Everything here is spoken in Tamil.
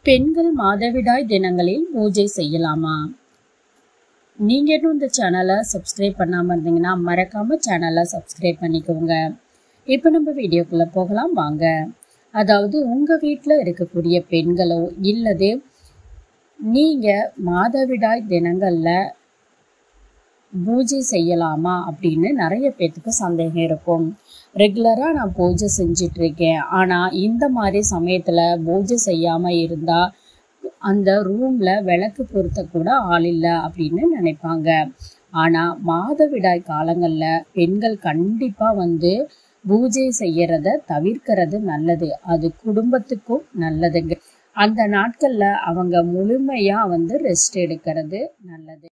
பெண்கள் மாதவிடாய் தினங்களில் பூஜை செய்யலாமா நீங்க இன்னும் இந்த சேனலை சப்ஸ்கிரைப் பண்ணாம இருந்தீங்கன்னா மறக்காம சேனலை சப்ஸ்கிரைப் பண்ணிக்கோங்க இப்போ நம்ம வீடியோக்குள்ள போகலாம் வாங்க அதாவது உங்க வீட்டில் இருக்கக்கூடிய பெண்களோ இல்லது நீங்க மாதவிடாய் தினங்கள்ல பூஜை செய்யலாமா அப்படின்னு நிறைய பேர்த்துக்கு சந்தேகம் இருக்கும் ரெகுலராக நான் பூஜை செஞ்சிட்டு இருக்கேன் ஆனால் இந்த மாதிரி சமயத்தில் பூஜை செய்யாமல் இருந்தால் அந்த ரூமில் விளக்கு பொருத்த கூட ஆள் இல்லை அப்படின்னு நினைப்பாங்க ஆனால் மாதவிடாய் காலங்களில் பெண்கள் கண்டிப்பாக வந்து பூஜை செய்யறத தவிர்க்கிறது நல்லது அது குடும்பத்துக்கும் நல்லதுங்க அந்த நாட்களில் அவங்க முழுமையாக வந்து ரெஸ்ட் எடுக்கிறது நல்லது